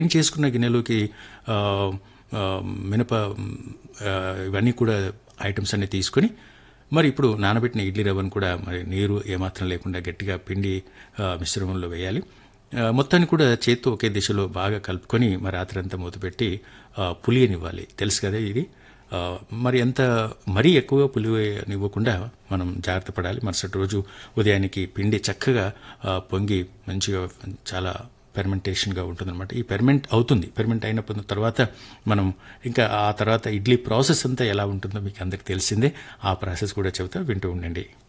చేసుకున్న గిన్నెలోకి ఆ, ఆ, మినప ఆ, ఇవన్నీ కూడా ఐటమ్స్ అన్ని తీసుకొని మరి ఇప్పుడు నానబెట్టిన ఇడ్లీ రవ్వను కూడా మరి నీరు ఏమాత్రం లేకుండా గట్టిగా పిండి ఆ, మిశ్రమంలో వేయాలి ఆ, మొత్తాన్ని కూడా చేత్తో ఒకే దిశలో బాగా కలుపుకొని మరి రాత్రంతా మూతపెట్టి ఆ, పులియనివ్వాలి తెలుసు కదా ఇది ఆ, మరి ఎంత మరీ ఎక్కువగా పులియనివ్వకుండా మనం జాగ్రత్త పడాలి మరుసటి రోజు ఉదయానికి పిండి చక్కగా ఆ, పొంగి మంచిగా చాలా పెర్మెంటేషన్గా ఉంటుందన్నమాట ఈ పెర్మెంట్ అవుతుంది పెర్మెంట్ అయినప్పుడు తర్వాత మనం ఇంకా ఆ తర్వాత ఇడ్లీ ప్రాసెస్ అంతా ఎలా ఉంటుందో మీకు అందరికి తెలిసిందే ఆ ప్రాసెస్ కూడా చెబుతా వింటూ ఉండండి